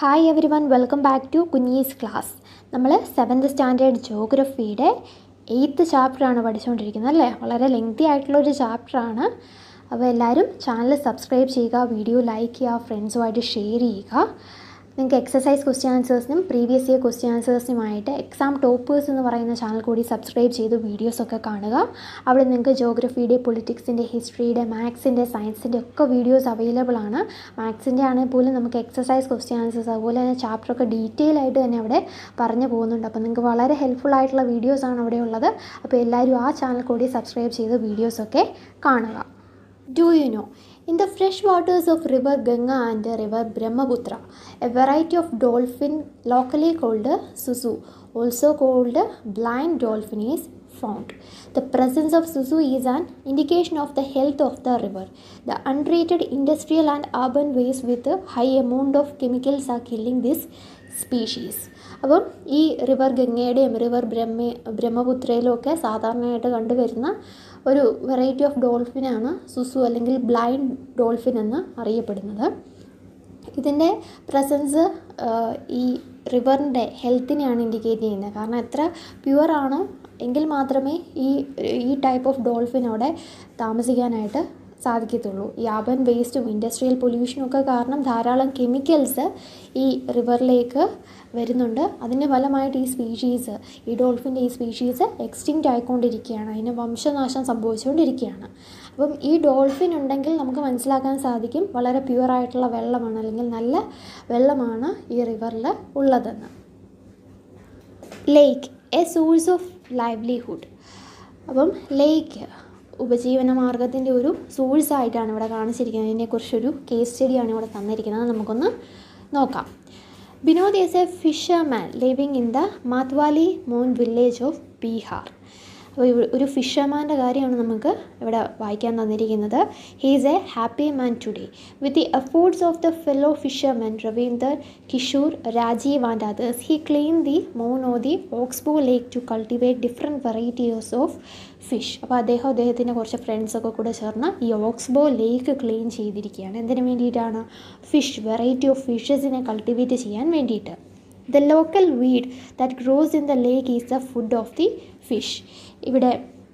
Hi everyone welcome back to Kunjees class നമ്മൾ seventh standard ജോഗ്രഫിയുടെ eighth ചാപ്റ്ററാണ് പഠിച്ചുകൊണ്ടിരിക്കുന്നത് അല്ലേ വളരെ ലെങ്തി ആയിട്ടുള്ളൊരു ചാപ്റ്ററാണ് അപ്പോൾ എല്ലാവരും ചാനൽ സബ്സ്ക്രൈബ് ചെയ്യുക വീഡിയോ ലൈക്ക് ചെയ്യുക ഫ്രണ്ട്സുമായിട്ട് ഷെയർ ചെയ്യുക നിങ്ങൾക്ക് എക്സസൈസ് ക്വസ്റ്റ്യൻ ആൻസേഴ്സിനും പ്രീവിയസ് ഇയർ ക്വസ്റ്റ്യൻ ആൻസേഴ്സിനുമായിട്ട് എക്സാം ടോപ്പേഴ്സ് എന്ന് പറയുന്ന ചാനൽ കൂടി സബ്സ്ക്രൈബ് ചെയ്ത് വീഡിയോസൊക്കെ കാണുക അവിടെ നിങ്ങൾക്ക് ജോഗ്രഫിയുടെ പൊളിറ്റിക്സിൻ്റെ ഹിസ്റ്ററിയുടെ മാത്സിൻ്റെ സയൻസിൻ്റെ ഒക്കെ വീഡിയോസ് അവൈലബിൾ ആണ് മാത്സിൻ്റെ ആണെങ്കിൽ പോലും നമുക്ക് എക്സസൈസ് ക്വസ്റ്റ്യൻ ആൻസേഴ്സ് അതുപോലെ തന്നെ ചാപ്റ്ററൊക്കെ ഡീറ്റെയിൽ ആയിട്ട് തന്നെ അവിടെ പറഞ്ഞു പോകുന്നുണ്ട് അപ്പോൾ നിങ്ങൾക്ക് വളരെ ഹെൽപ്ഫുൾ ആയിട്ടുള്ള വീഡിയോസാണ് അവിടെ ഉള്ളത് അപ്പോൾ എല്ലാവരും ആ ചാനൽ കൂടി സബ്സ്ക്രൈബ് ചെയ്ത് വീഡിയോസൊക്കെ കാണുക Do you know? In the fresh waters of river Ganga and river Brahmaputra, a variety of dolphin locally called susu, also called blind dolphin is found. The presence of susu is an indication of the health of the river. The untreated industrial and urban waste with a high amount of chemicals are killing this species. അപ്പം ഈ river ഗംഗയുടെയും river ബ്രഹ്മ ബ്രഹ്മപുത്രയിലും ഒക്കെ സാധാരണയായിട്ട് കണ്ടുവരുന്ന ഒരു variety of ഡോൾഫിനാണ് സുസു അല്ലെങ്കിൽ blind dolphin എന്ന് അറിയപ്പെടുന്നത് ഇതിൻ്റെ പ്രസൻസ് ഈ റിവറിൻ്റെ ഹെൽത്തിനെയാണ് ഇൻഡിക്കേറ്റ് ചെയ്യുന്നത് കാരണം എത്ര പ്യുവർ ആണോ എങ്കിൽ മാത്രമേ ഈ ഈ ടൈപ്പ് ഓഫ് ഡോൾഫിൻ അവിടെ താമസിക്കാനായിട്ട് സാധിക്കത്തുള്ളൂ ഈ അർബൻ വേസ്റ്റും ഇൻഡസ്ട്രിയൽ പൊല്യൂഷനും ഒക്കെ കാരണം ധാരാളം കെമിക്കൽസ് ഈ റിവറിലേക്ക് വരുന്നുണ്ട് അതിൻ്റെ ഫലമായിട്ട് ഈ സ്പീഷീസ് ഈ ഡോൾഫിൻ്റെ ഈ സ്പീഷീസ് എക്സ്റ്റിങ്ക്റ്റ് ആയിക്കൊണ്ടിരിക്കുകയാണ് അതിന് വംശനാശം സംഭവിച്ചുകൊണ്ടിരിക്കുകയാണ് അപ്പം ഈ ഡോൾഫിൻ ഉണ്ടെങ്കിൽ നമുക്ക് മനസ്സിലാക്കാൻ സാധിക്കും വളരെ പ്യുവർ ആയിട്ടുള്ള വെള്ളമാണ് അല്ലെങ്കിൽ നല്ല വെള്ളമാണ് ഈ റിവറിൽ ഉള്ളതെന്ന് lake a source of livelihood അപ്പം ലേക്ക് ഉപജീവന മാർഗത്തിൻ്റെ ഒരു സോഴ്സ് ആയിട്ടാണ് ഇവിടെ കാണിച്ചിരിക്കുന്നത് അതിനെക്കുറിച്ചൊരു കേസ് സ്റ്റഡിയാണ് ഇവിടെ തന്നിരിക്കുന്നത് നമുക്കൊന്ന് നോക്കാം Binod is a fisherman living in the Mathwali Maun village of Bihar അപ്പോൾ ഒരു ഫിഷർമാൻ്റെ കാര്യമാണ് നമുക്ക് ഇവിടെ വായിക്കാൻ തന്നിരിക്കുന്നത് he is a happy man today with the efforts of the fellow fisherman Ravinder Kishore Rajiv and others he clean the Maun or the oxbow lake to cultivate different varieties of fish അപ്പോൾ അദ്ദേഹം അദ്ദേഹത്തിൻ്റെ കുറച്ച് ഫ്രണ്ട്സൊക്കെ കൂടെ ചേർന്ന് ഈ ഓക്സ്ബോ ലേക്ക് ക്ലീൻ ചെയ്തിരിക്കുകയാണ് എന്തിനു വേണ്ടിയിട്ടാണ് ഫിഷ് വെറൈറ്റി ഓഫ് ഫിഷസിനെ കൾട്ടിവേറ്റ് ചെയ്യാൻ വേണ്ടിയിട്ട് the local weed that grows in the lake is the food of the fish ഇവിടെ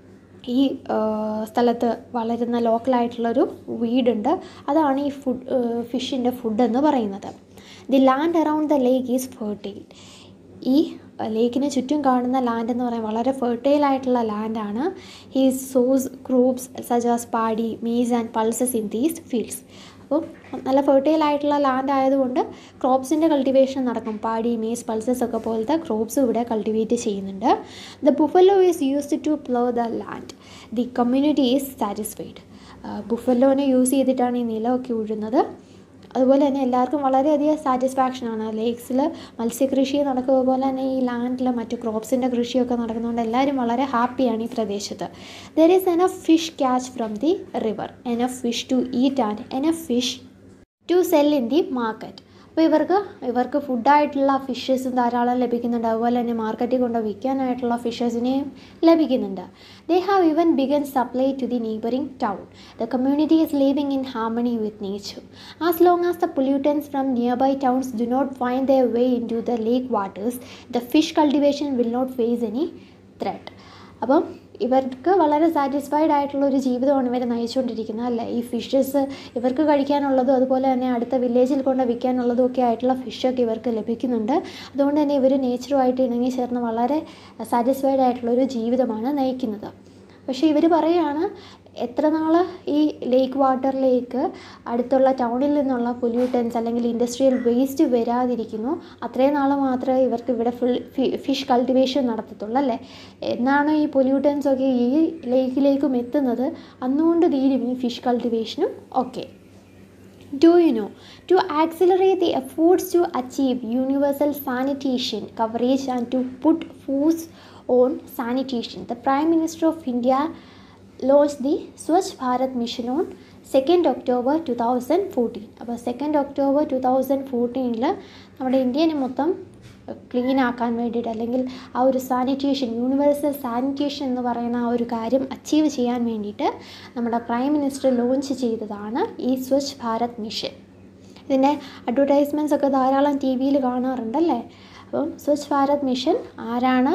ഈ സ്ഥലത്ത് വളരുന്ന ലോക്കലായിട്ടുള്ളൊരു വീടുണ്ട് അതാണ് ഈ ഫുഡ് ഫിഷിൻ്റെ ഫുഡ് എന്ന് പറയുന്നത് the land around the lake is fertile ഈ ലേക്കിന് ചുറ്റും കാണുന്ന ലാൻഡ് എന്ന് പറയുന്നത് വളരെ ഫെർട്ടൈൽ ആയിട്ടുള്ള ലാൻഡാണ് ഈ sauce crops such as paddy maize and pulses in these fields അപ്പോൾ നല്ല ഫെർട്ടൈൽ ആയിട്ടുള്ള ലാൻഡ് ആയതുകൊണ്ട് ക്രോപ്സിൻ്റെ കൾട്ടിവേഷൻ നടക്കും പാടി മീസ് പൾസസ് ഒക്കെ പോലത്തെ ക്രോപ്സ് ഇവിടെ കൾട്ടിവേറ്റ് ചെയ്യുന്നുണ്ട് the buffalo is used to plough the land the community is satisfied ബുഫല്ലോനെ യൂസ് ചെയ്തിട്ടാണ് ഈ നിലമൊക്കെ ഉഴുന്നത് അതുപോലെ തന്നെ എല്ലാവർക്കും വളരെയധികം സാറ്റിസ്ഫാക്ഷനാണ് ലേക്സിൽ മത്സ്യകൃഷി നടക്കുക പോലെ തന്നെ ഈ ലാൻഡിൽ മറ്റു ക്രോപ്സിൻ്റെ കൃഷിയൊക്കെ നടക്കുന്നതുകൊണ്ട് എല്ലാവരും വളരെ ഹാപ്പിയാണ് ഈ പ്രദേശത്ത് there is enough fish catch from the river enough fish to eat and enough fish to sell in the market അപ്പോൾ ഇവർക്ക് ഇവർക്ക് ഫുഡായിട്ടുള്ള ഫിഷസ് ധാരാളം ലഭിക്കുന്നുണ്ട് അതുപോലെ തന്നെ മാർക്കറ്റിൽ കൊണ്ട് വിൽക്കാനായിട്ടുള്ള ഫിഷസിനെയും ലഭിക്കുന്നുണ്ട് they have even begun supply to the neighbouring town the community is living in harmony with nature as long as the pollutants from nearby towns do not find the way into the lake waters the fish cultivation will not face any threat അപ്പം ഇവർക്ക് വളരെ satisfied ആയിട്ടുള്ള ഒരു ജീവിതമാണ് ഇവർ നയിച്ചുകൊണ്ടിരിക്കുന്നത് അല്ലേ ഈ fishes ഇവർക്ക് കഴിക്കാനുള്ളതും അതുപോലെ തന്നെ അടുത്ത വില്ലേജിൽ കൊണ്ട് വിൽക്കാനുള്ളതും ഒക്കെ ആയിട്ടുള്ള ഫിഷൊക്കെ ഇവർക്ക് ലഭിക്കുന്നുണ്ട് അതുകൊണ്ട് തന്നെ ഇവർ നേച്ചറുമായിട്ട് ഇണങ്ങി ചേർന്ന് വളരെ സാറ്റിസ്ഫൈഡ് ആയിട്ടുള്ള ഒരു ജീവിതമാണ് നയിക്കുന്നത് പക്ഷേ ഇവർ പറയുകയാണ് എത്ര നാൾ ഈ ലേക്ക് വാട്ടറിലേക്ക് അടുത്തുള്ള ടൗണിൽ നിന്നുള്ള പൊല്യൂട്ടൻസ് അല്ലെങ്കിൽ ഇൻഡസ്ട്രിയൽ വേസ്റ്റ് വരാതിരിക്കുന്നു അത്രയും നാൾ മാത്രമേ ഇവർക്ക് ഇവിടെ ഫുൾ ഫിഷ് കൾട്ടിവേഷൻ നടത്തത്തുള്ളൂ അല്ലേ എന്നാണ് ഈ പൊല്യൂട്ടൻസ് ഒക്കെ ഈ ലേക്കിലേക്കും എത്തുന്നത് അന്നുകൊണ്ട് തീരും ഈ ഫിഷ് കൾട്ടിവേഷനും ഒക്കെ Do you know? To accelerate the efforts to achieve universal sanitation coverage and to put focus on sanitation, the Prime Minister of India launched the Swachh Bharat mission on second October two thousand fourteen അപ്പോൾ second October two thousand ഫോർട്ടീനിൽ നമ്മുടെ ഇന്ത്യനെ മൊത്തം clean ആക്കാൻ വേണ്ടിയിട്ട് അല്ലെങ്കിൽ ആ ഒരു സാനിറ്റേഷൻ യൂണിവേഴ്സൽ സാനിറ്റേഷൻ എന്ന് പറയുന്ന ആ ഒരു കാര്യം അച്ചീവ് ചെയ്യാൻ വേണ്ടിയിട്ട് നമ്മുടെ പ്രൈം മിനിസ്റ്റർ ലോഞ്ച് ചെയ്തതാണ് ഈ സ്വച്ഛ് ഭാരത് മിഷൻ ഇതിൻ്റെ അഡ്വർടൈസ്മെൻറ്റ്സ് ഒക്കെ ധാരാളം ടി വിയിൽ കാണാറുണ്ടല്ലേ അപ്പം സ്വച്ഛ് ഭാരത് മിഷൻ ആരാണ്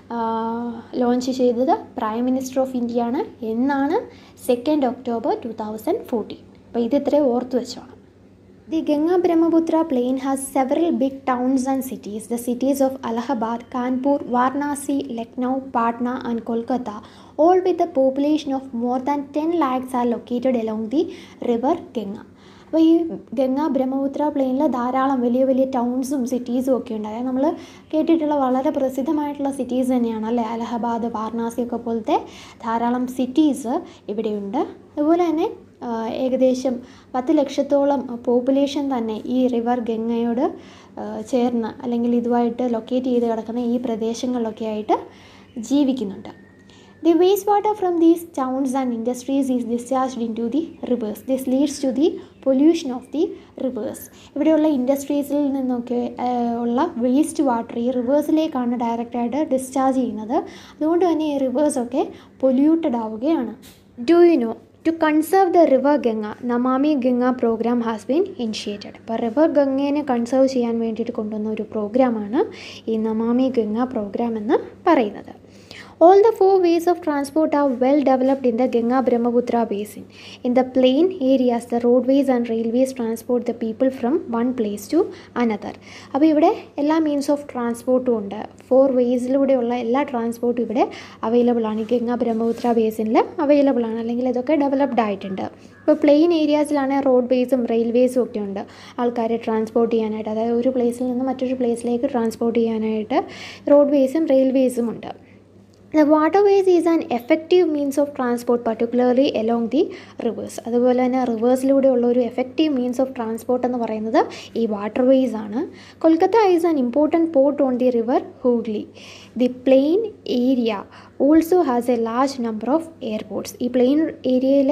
ലോഞ്ച് ചെയ്തത് പ്രൈം മിനിസ്റ്റർ ഓഫ് ഇന്ത്യ ആണ് എന്നാണ് second October two thousand fourteen അപ്പോൾ ഇത് ഇത്രയും ഓർത്ത് വെച്ചോണം The Ganga Brahmaputra plain has several big towns and cities. The cities of Allahabad, Kanpur, Varanasi, Lucknow, Patna, and Kolkata, all with a population of more than 10 lakhs, are located along the river Ganga. അപ്പോൾ ഈ ഗംഗ ബ്രഹ്മപുത്ര പ്ലെയിനിൽ ധാരാളം വലിയ വലിയ ടൗൺസും സിറ്റീസും ഒക്കെ ഉണ്ട് അതായത് നമ്മൾ കേട്ടിട്ടുള്ള വളരെ പ്രസിദ്ധമായിട്ടുള്ള സിറ്റീസ് തന്നെയാണ് അല്ലേ അലഹബാദ് വാരണാസി ഒക്കെ പോലത്തെ ധാരാളം സിറ്റീസ് ഇവിടെയുണ്ട് അതുപോലെ തന്നെ ഏകദേശം പത്ത് ലക്ഷത്തോളം പോപ്പുലേഷൻ തന്നെ ഈ റിവർ ഗംഗയോട് ചേർന്ന് അല്ലെങ്കിൽ ഇതുമായിട്ട് ലൊക്കേറ്റ് ചെയ്ത് കിടക്കുന്ന ഈ പ്രദേശങ്ങളിലൊക്കെ ആയിട്ട് ജീവിക്കുന്നുണ്ട് the waste water from these towns and industries is discharged into the rivers this leads to the pollution of the rivers ഇവിടെയുള്ള ഇൻഡസ്ട്രീസിൽ നിന്നൊക്കെ ഉള്ള വേസ്റ്റ് വാട്ടർ ഈ റിവേഴ്സിലേക്കാണ് ഡയറക്റ്റായിട്ട് ഡിസ്ചാർജ് ചെയ്യുന്നത് അതുകൊണ്ട് തന്നെ ഈ റിവേഴ്സൊക്കെ പൊല്യൂട്ടഡ് ആവുകയാണ് do you know to conserve the river Ganga Namami Ganga programme has been initiated അപ്പോൾ റിവർ ഗംഗേനെ കൺസേർവ് ചെയ്യാൻ വേണ്ടിയിട്ട് കൊണ്ടുവന്ന ഒരു പ്രോഗ്രാമാണ് ഈ നമാമി ഗംഗ പ്രോഗ്രാം എന്ന് പറയുന്നത് All the four ways of transport are well developed in the Ganga Brahmaputra basin. In the plain areas, the roadways and railways transport the people from one place to another. അപ്പോൾ ഇവിടെ എല്ലാ means of ട്രാൻസ്പോർട്ടും ഉണ്ട് four വേസിലൂടെയുള്ള എല്ലാ ട്രാൻസ്പോർട്ടും ഇവിടെ available ആണ് ഈ Ganga Brahmaputra ബേസിനിൽ available ആണ് അല്ലെങ്കിൽ ഇതൊക്കെ ഡെവലപ്ഡ് ആയിട്ടുണ്ട് ഇപ്പോൾ പ്ലെയിൻ ഏരിയാസിലാണെങ്കിൽ റോഡ് വേസും റെയിൽവേസും ഒക്കെ ഉണ്ട് ആൾക്കാരെ ട്രാൻസ്പോർട്ട് ചെയ്യാനായിട്ട് അതായത് ഒരു പ്ലേസിൽ നിന്ന് മറ്റൊരു പ്ലേസിലേക്ക് ട്രാൻസ്പോർട്ട് ചെയ്യാനായിട്ട് റോഡ് വേസും റെയിൽവേസും ഉണ്ട് the waterways is an effective means of transport particularly along the rivers അതുപോലെ തന്നെ റിവേഴ്സിലൂടെ ഉള്ള ഒരു എഫക്റ്റീവ് മീൻസ് ഓഫ് ട്രാൻസ്പോർട്ട് എന്ന് പറയുന്നത് ഈ വാട്ടർവേസ് ആണ് Kolkata is an important port on the river Hooghly the plain area also has a large number of airports ഈ plain ഏരിയയിൽ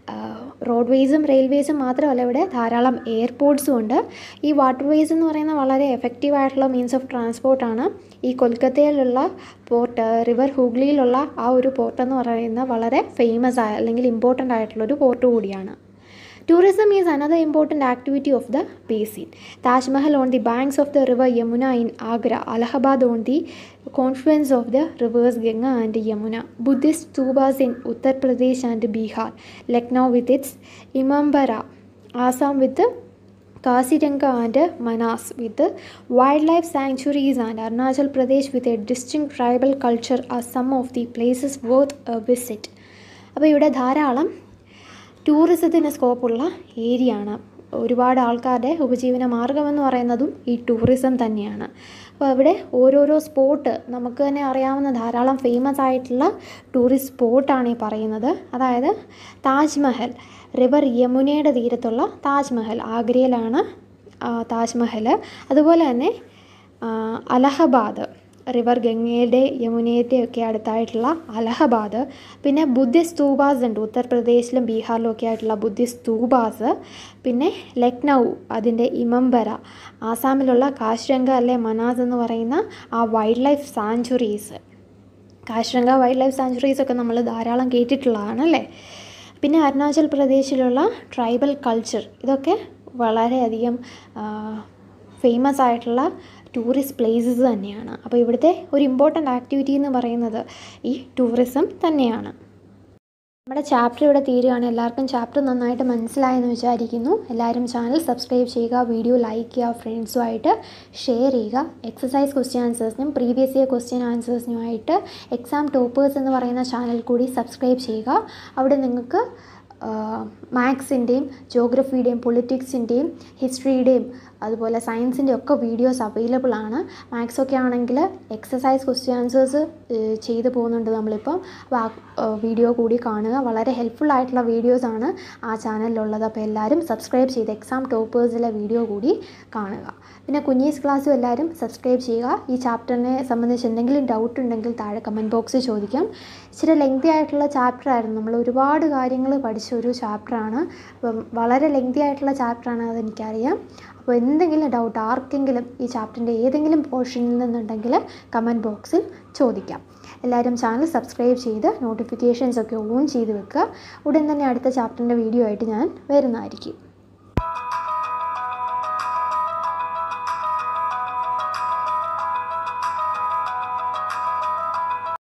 റോഡ്വേസും റെയിൽവേസും മാത്രമല്ല ഇവിടെ ധാരാളം എയർപോർട്ട്സും ഉണ്ട് ഈ വാട്ടർവേസ് എന്ന് പറയുന്ന വളരെ എഫക്റ്റീവ് ആയിട്ടുള്ള മീൻസ് ഓഫ് ട്രാൻസ്പോർട്ടാണ് ഈ കൊൽക്കത്തയിലുള്ള പോർട്ട് റിവർ ഹൂഗ്ലിയിലുള്ള ആ ഒരു പോർട്ട് എന്ന് പറയുന്ന വളരെ ഫേമസ് ആയ അല്ലെങ്കിൽ ഇമ്പോർട്ടൻ്റ് ആയിട്ടുള്ളൊരു പോർട്ട് കൂടിയാണ് Tourism is another important activity of the basin. Taj Mahal on the banks of the river Yamuna in Agra, Allahabad on the confluence of the rivers Ganga and Yamuna, Buddhist stupas in Uttar Pradesh and Bihar, Lucknow with its Imambara, Assam with the Kasiranga and Manas with the wildlife sanctuaries and Arunachal Pradesh with a distinct tribal culture are some of the places worth a visit. അപ്പോൾ ഇവിടെ ധാരാളം ടൂറിസത്തിന് സ്കോപ്പുള്ള area ആണ് ഒരുപാട് ആൾക്കാരുടെ ഉപജീവന മാർഗമെന്ന് പറയുന്നതും ഈ ടൂറിസം തന്നെയാണ് അപ്പോൾ അവിടെ ഓരോരോ സ്പോട്ട് നമുക്ക് തന്നെ അറിയാവുന്ന ധാരാളം ഫേമസ് ആയിട്ടുള്ള ടൂറിസ്റ്റ് സ്പോട്ടാണ് ഈ പറയുന്നത് അതായത് താജ്മഹൽ റിവർ യമുനയുടെ തീരത്തുള്ള താജ്മഹൽ ആഗ്രയിലാണ് താജ്മഹൽ അതുപോലെ തന്നെ അലഹബാദ് റിവർ ഗംഗയുടെ യമുനയുടെ ഒക്കെ അടുത്തായിട്ടുള്ള അലഹബാദ് പിന്നെ ബുദ്ധിസ്റ്റ് സ്തൂപാസ് ഉണ്ട് ഉത്തർപ്രദേശിലും ബീഹാറിലും ഒക്കെ ആയിട്ടുള്ള ബുദ്ധിസ്റ്റ് സ്തൂപാസ് പിന്നെ ലക്നൗ അതിൻ്റെ ഇമംബര ആസാമിലുള്ള കാശ്രംഗ അല്ലെ മനാസ് എന്ന് പറയുന്ന ആ wildlife sanctuaries Kaziranga wildlife sanctuaries ഒക്കെ നമ്മൾ ധാരാളം കേട്ടിട്ടുള്ളതാണ് അല്ലേ പിന്നെ അരുണാചൽ പ്രദേശിലുള്ള ട്രൈബൽ കൾച്ചർ ഇതൊക്കെ വളരെയധികം ഫേമസ് ആയിട്ടുള്ള ടൂറിസ്റ്റ് പ്ലേസസ് തന്നെയാണ് അപ്പോൾ ഇവിടുത്തെ ഒരു ഇമ്പോർട്ടൻ്റ് ആക്ടിവിറ്റി എന്ന് പറയുന്നത് ഈ ടൂറിസം തന്നെയാണ് നമ്മുടെ ചാപ്റ്റർ ഇവിടെ തീരുകയാണ് എല്ലാവർക്കും ചാപ്റ്റർ നന്നായിട്ട് മനസ്സിലായെന്ന് വിചാരിക്കുന്നു എല്ലാവരും ചാനൽ സബ്സ്ക്രൈബ് ചെയ്യുക വീഡിയോ ലൈക്ക് ചെയ്യുക ഫ്രണ്ട്സുമായിട്ട് ഷെയർ ചെയ്യുക എക്സസൈസ് ക്വസ്റ്റ്യൻ ആൻസേഴ്സിനും പ്രീവിയസ് ഇയർ ക്വസ്റ്റ്യൻ ആൻസേഴ്സിനുമായിട്ട് എക്സാം ടോപ്പേഴ്സ് എന്ന് പറയുന്ന ചാനൽ കൂടി സബ്സ്ക്രൈബ് ചെയ്യുക അവിടെ നിങ്ങൾക്ക് മാത്സിൻ്റെയും ജോഗ്രഫിയുടെയും പൊളിറ്റിക്സിൻ്റെയും ഹിസ്റ്ററിയുടെയും അതുപോലെ സയൻസിൻ്റെ ഒക്കെ വീഡിയോസ് അവൈലബിൾ ആണ് മാത്സ് ഒക്കെ ആണെങ്കിൽ എക്സസൈസ് ക്വസ്റ്റ്യൻ ആൻസേഴ്സ് ചെയ്തു പോകുന്നുണ്ട് നമ്മളിപ്പം അപ്പോൾ ആ വീഡിയോ കൂടി കാണുക വളരെ ഹെൽപ്ഫുൾ ആയിട്ടുള്ള വീഡിയോസാണ് ആ ചാനലിലുള്ളത് അപ്പോൾ എല്ലാവരും സബ്സ്ക്രൈബ് ചെയ്ത് എക്സാം ടോപ്പേഴ്സിലെ വീഡിയോ കൂടി കാണുക പിന്നെ കുഞ്ഞീസ് ക്ലാസ്സും എല്ലാവരും സബ്സ്ക്രൈബ് ചെയ്യുക ഈ ചാപ്റ്ററിനെ സംബന്ധിച്ച് എന്തെങ്കിലും ഡൗട്ട് ഉണ്ടെങ്കിൽ താഴെ കമൻറ്റ് ബോക്സിൽ ചോദിക്കാം ഇച്ചിരി ലെങ്തി ആയിട്ടുള്ള ചാപ്റ്റർ ആയിരുന്നു നമ്മൾ ഒരുപാട് കാര്യങ്ങൾ പഠിച്ച ഒരു ചാപ്റ്ററാണ് അപ്പം വളരെ ലെങ്തി ആയിട്ടുള്ള ചാപ്റ്ററാണ് അതെനിക്കറിയാം അപ്പോൾ എന്തെങ്കിലും ഡൗട്ട് ആർക്കെങ്കിലും ഈ ചാപ്റ്ററിൻ്റെ ഏതെങ്കിലും പോർഷനിൽ നിന്നുണ്ടെങ്കിൽ കമൻറ്റ് ബോക്സിൽ ചോദിക്കാം എല്ലാവരും ചാനൽ സബ്സ്ക്രൈബ് ചെയ്ത് നോട്ടിഫിക്കേഷൻസ് ഒക്കെ ഓൺ ചെയ്ത് വെക്കുക ഉടൻ തന്നെ അടുത്ത ചാപ്റ്ററിൻ്റെ വീഡിയോ ആയിട്ട് ഞാൻ വരുന്നതായിരിക്കും